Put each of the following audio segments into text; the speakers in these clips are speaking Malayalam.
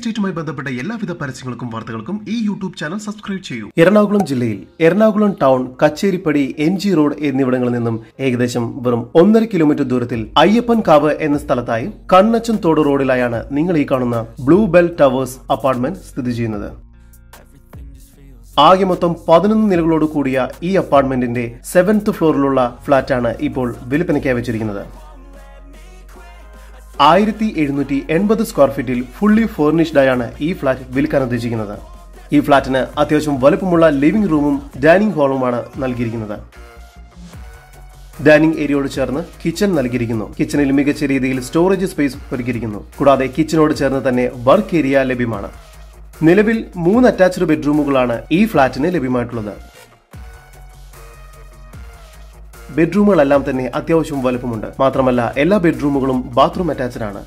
എസ്റ്റേറ്റുമായി ബന്ധപ്പെട്ട എല്ലാവിധ പരസ്യങ്ങൾക്കും വാർത്തകൾക്കും ഈ യൂട്യൂബ് ചാനൽ സബ്സ്ക്രൈബ് ചെയ്യൂ എറണാകുളം ജില്ലയിൽ Ernakulam town Kacheripady M G road എന്നിവിടങ്ങളിൽ നിന്നും ഏകദേശം വെറും ഒന്നര കിലോമീറ്റർ ദൂരത്തിൽ അയ്യപ്പൻ കാവ് എന്ന സ്ഥലത്തായി കണ്ണച്ചൻ തോട് റോഡിലായാണ് നിങ്ങൾ ഈ കാണുന്ന ബ്ലൂ ബെൽ ടവേഴ്സ് അപ്പാർട്ട്മെന്റ് സ്ഥിതി ചെയ്യുന്നത് ആകെ മൊത്തം പതിനൊന്ന് നിലകളോട് കൂടിയ ഈ അപ്പാർട്ട്മെന്റിന്റെ സെവൻത് ഫ്ലോറിലുള്ള ഫ്ളാറ്റാണ് ഇപ്പോൾ വിൽപ്പനയ്ക്കായി വെച്ചിരിക്കുന്നത് ആയിരത്തി എഴുന്നൂറ്റി എൺപത് സ്ക്വയർ ഫീറ്റിൽ ഫുള്ളി ഫേർണിഷ്ഡ് ആയാണ് ഈ ഫ്ളാറ്റ് വിൽക്കാൻ ഉദ്ദേശിക്കുന്നത് ഈ ഫ്ളാറ്റിന് അത്യാവശ്യം വലുപ്പമുള്ള ലിവിംഗ് റൂമും ഡൈനിങ് ഹാളുമാണ് നൽകിയിരിക്കുന്നത് ഡൈനിങ് ഏരിയയോട് ചേർന്ന് കിച്ചൺ നൽകിയിരിക്കുന്നു കിച്ചണിൽ മികച്ച രീതിയിൽ സ്റ്റോറേജ് സ്പേസ് ഒരുക്കിയിരിക്കുന്നു കൂടാതെ കിച്ചണോട് ചേർന്ന് തന്നെ വർക്ക് ഏരിയ ലഭ്യമാണ് നിലവിൽ മൂന്ന് അറ്റാച്ച്ഡ് ബെഡ്റൂമുകളാണ് ഈ ഫ്ളാറ്റിന് ലഭ്യമായിട്ടുള്ളത് ബെഡ്റൂമുകളെല്ലാം തന്നെ അത്യാവശ്യം വലുപ്പമുണ്ട് മാത്രമല്ല എല്ലാ ബെഡ്റൂമുകളും ബാത്റൂം അറ്റാച്ച്ഡ് ആണ്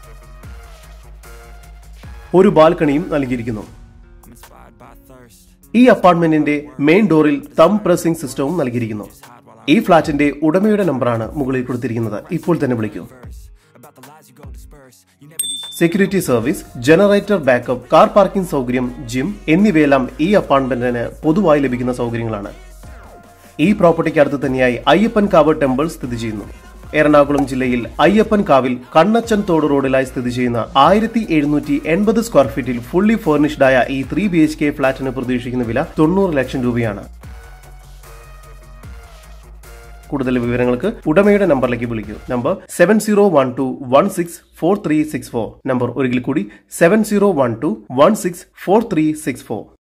ഒരു ബാൽക്കണിയും നൽകിയിരിക്കുന്നു ഈ അപ്പാർട്ട്മെന്റിന്റെ മെയിൻ ഡോറിൽ തം പ്രസിംഗ് സിസ്റ്റവും നൽകിയിരിക്കുന്നു ഈ ഫ്ളാറ്റിന്റെ ഉടമയുടെ നമ്പറാണ് മുകളിൽ കൊടുത്തിരിക്കുന്നത് ഇപ്പോൾ തന്നെ വിളിക്കൂ security service generator backup car parking സൗകര്യം ജിം എന്നിവയെല്ലാം ഈ അപ്പാർട്ട്മെന്റിന് പൊതുവായി ലഭിക്കുന്ന സൗകര്യങ്ങളാണ് ഈ പ്രോപ്പർട്ടിക്ക് അടുത്ത് തന്നെയായി അയ്യപ്പൻ കാവ് ടെമ്പിൾ സ്ഥിതി ചെയ്യുന്നു എറണാകുളം ജില്ലയിൽ അയ്യപ്പൻ കാവിൽ കണ്ണച്ചൻ തോട് റോഡിലായി സ്ഥിതി ചെയ്യുന്ന ആയിരത്തി എഴുന്നൂറ്റി എൺപത് സ്ക്വയർ ഫീറ്റിൽ ഫുള്ളി ഫേർണിഷ്ഡ് ആയ ഈ ത്രീ ബി എച്ച് കെ ഫ്ളാറ്റിന് പ്രതീക്ഷിക്കുന്ന വില തൊണ്ണൂറ് ലക്ഷം രൂപയാണ് കൂടുതൽ വിവരങ്ങൾക്ക് ഉടമയുടെ നമ്പറിലേക്ക് വിളിക്കൂ number seven zero one two one six four three six four number ഒരിക്കൽ കൂടി seven zero one two one six four three six four